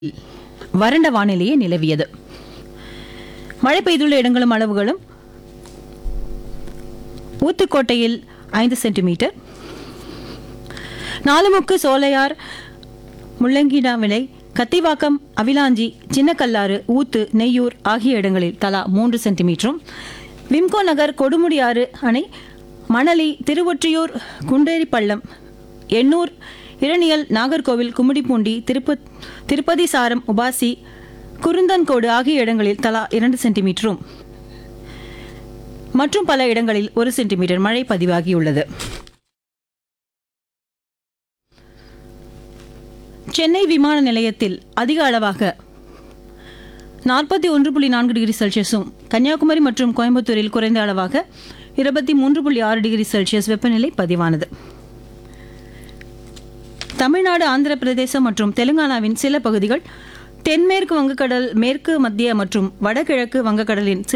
வறண்ட வானிலையே நிலவியது மழை பெய்துள்ள இடங்களும் அளவுகளும் ஊத்துக்கோட்டையில் ஐந்து சென்டிமீட்டர் நாலுமுக்கு சோலையார் முள்ளங்கிடாவிளை கத்திவாக்கம் அவிலாஞ்சி சின்னக்கல்லாறு ஊத்து நெய்யூர் ஆகிய இடங்களில் தலா மூன்று சென்டிமீட்டரும் விம்கோ நகர் கொடுமுடியாறு அணை மணலி திருவொற்றியூர் குண்டேரிப்பள்ளம் எண்ணூர் இரணியல் நாகர்கோவில் கும்மிடிப்பூண்டி திருப்ப திருப்பதி சாரம் உபாசி குருந்தன்கோடு ஆகிய இடங்களில் தலா இரண்டு சென்டிமீட்டரும் மற்றும் பல இடங்களில் ஒரு சென்டிமீட்டர் மழை பதிவாகியுள்ளது சென்னை விமான நிலையத்தில் அதிக அளவாக நாற்பத்தி ஒன்று புள்ளி நான்கு டிகிரி செல்சியஸும் கன்னியாகுமரி மற்றும் கோயம்புத்தூரில் குறைந்த அளவாக இருபத்தி மூன்று புள்ளி ஆறு டிகிரி செல்சியஸ் வெப்பநிலை பதிவானது தமிழ்நாடு ஆந்திர பிரதேசம் மற்றும் தெலுங்கானாவின் சில பகுதிகள் தென்மேற்கு வங்கக்கடல் மேற்கு மத்திய மற்றும் வடகிழக்கு வங்கக்கடலின் சில